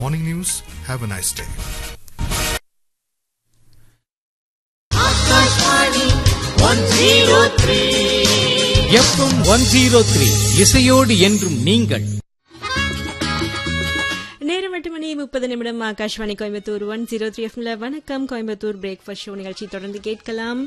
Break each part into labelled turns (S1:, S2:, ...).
S1: Morning News. Have a nice day.
S2: FM one zero three இசையோடு என்றும் நீங்கள்
S3: நேரம் எட்டு மணி முப்பது நிமிடம் Akashvani Coimbatore one zero three எஃப்ல வணக்கம் கோயம்புத்தூர் பிரேக்ஃபாஸ்ட் ஷோ நிகழ்ச்சி தொடர்ந்து கேட்கலாம்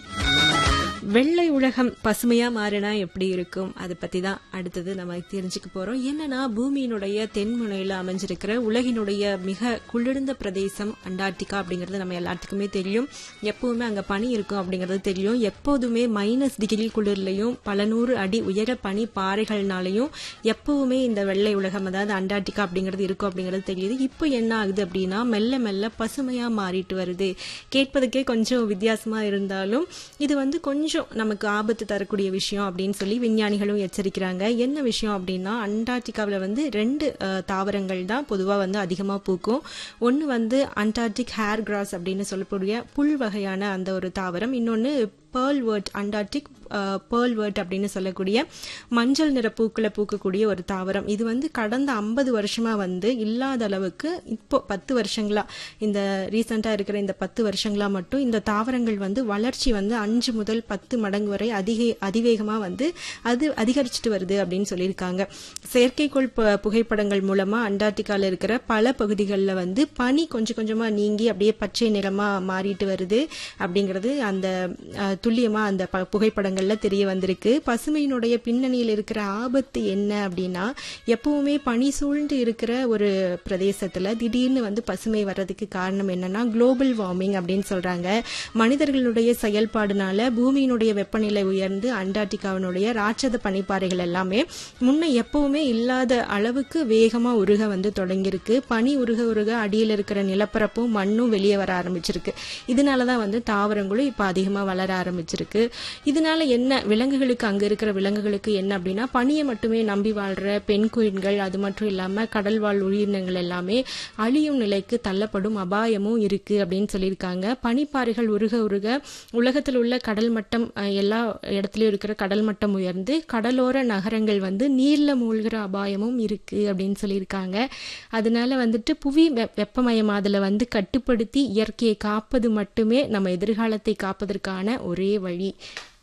S3: வெள்ளை உலகம் பசுமையா மாறினா எப்படி இருக்கும் அதை பத்தி தான் அடுத்தது நம்ம தெரிஞ்சுக்க போறோம் என்னன்னா பூமியினுடைய தென்முனையில அமைஞ்சிருக்கிற உலகினுடைய மிக குளிர்ந்த பிரதேசம் அண்டார்டிகா அப்படிங்கிறது நம்ம எல்லாத்துக்குமே தெரியும் எப்பவுமே அங்க பனி இருக்கும் அப்படிங்கிறது தெரியும் எப்போதுமே மைனஸ் டிகிரி குளிர்லையும் பல நூறு அடி உயர பனி பாறைகள்னாலையும் எப்பவுமே இந்த வெள்ளை உலகம் அதாவது அண்டார்டிகா அப்படிங்கிறது இருக்கும் அப்படிங்கிறது தெரியுது இப்போ என்ன ஆகுது அப்படின்னா மெல்ல மெல்ல பசுமையா மாறிட்டு வருது கேட்பதுக்கே கொஞ்சம் வித்தியாசமா இருந்தாலும் இது வந்து கொஞ்சம் நமக்கு ஆபத்து தரக்கூடிய விஷயம் அப்படின்னு சொல்லி விஞ்ஞானிகளும் எச்சரிக்கிறாங்க என்ன விஷயம் அப்படின்னா அண்டார்டிகாவில் வந்து ரெண்டு அஹ், தாவரங்கள் தான் பொதுவாக வந்து அதிகமாக பூக்கும் ஒன்று வந்து அண்டார்டிக் ஹேர் கிராஸ் அப்படின்னு சொல்லக்கூடிய புல் வகையான அந்த ஒரு தாவரம் இன்னொன்று pearlwort Antarctic pearlwort அப்படின்னு சொல்லக்கூடிய மஞ்சள் நிற பூக்களை பூக்கக்கூடிய ஒரு தாவரம் இது வந்து கடந்த ஐம்பது வருஷமா வந்து இல்லாத அளவுக்கு இப்போ பத்து வருஷங்களா இந்த ரீசெண்டா இருக்கிற இந்த பத்து வருஷங்களா மட்டும் இந்த தாவரங்கள் வந்து வளர்ச்சி வந்து அஞ்சு முதல் பத்து மடங்கு வரை அதிக அதிவேகமா வந்து அது அதிகரிச்சுட்டு வருது அப்படின்னு சொல்லியிருக்காங்க செயற்கைக்கோள் பு- புகைப்படங்கள் மூலமா அண்டார்டிகால இருக்கிற பல பகுதிகளில் வந்து பனி கொஞ்சம் கொஞ்சமா நீங்கி அப்படியே பச்சை நிறமா மாறிட்டு வருது அப்படிங்கிறது அந்த அஹ், துல்லியமா அந்த ப- புகைப்படங்கள்ல தெரிய வந்திருக்கு பசுமையினுடைய பின்னணியில் இருக்கிற ஆபத்து என்ன அப்படின்னா எப்பவுமே பனி சூழ்ந்து இருக்கிற ஒரு பிரதேசத்துல திடீர்னு வந்து பசுமை வர்றதுக்கு காரணம் என்னன்னா குளோபல் வார்மிங் அப்படின்னு சொல்றாங்க மனிதர்களுடைய செயல்பாடுனால பூமியினுடைய வெப்பநிலை உயர்ந்து அண்டார்டிகாவினுடைய ராட்சத பனிப்பாறைகள் எல்லாமே முன்ன எப்பவுமே இல்லாத அளவுக்கு வேகமா உருக வந்து தொடங்கியிருக்கு பனி உருக உருக அடியில் இருக்கிற நிலப்பரப்பும் மண்ணும் வெளியே வர ஆரம்பிச்சிருக்கு இதனாலதான் வந்து தாவரங்களும் இப்ப அதிகமா வளர ஆரம்பிச்சிருக்கு இதனால என்ன விலங்குகளுக்கு அங்க இருக்கிற விலங்குகளுக்கு என்ன அப்படின்னா பனியை மட்டுமே நம்பி வாழ்ற பெண் குயின்கள் அது மட்டும் இல்லாம கடல் வாழ் உயிரினங்கள் எல்லாமே அழியும் நிலைக்கு தள்ளப்படும் அபாயமும் இருக்கு அப்படின்னு சொல்லியிருக்காங்க பனிப்பாறைகள் உருக உருக உலகத்தில் உள்ள கடல் மட்டம் அஹ், எல்லா இடத்துலயும் இருக்கிற கடல் மட்டம் உயர்ந்து கடலோர நகரங்கள் வந்து நீர்ல மூழ்கிற அபாயமும் இருக்கு அப்படின்னு சொல்லியிருக்காங்க அதனால வந்துட்டு புவி வெ- வெப்பமயமாதலை வந்து கட்டுப்படுத்தி இயற்கையை காப்பது மட்டுமே நம்ம எதிர்காலத்தை காப்பதற்கான ஒரே வழி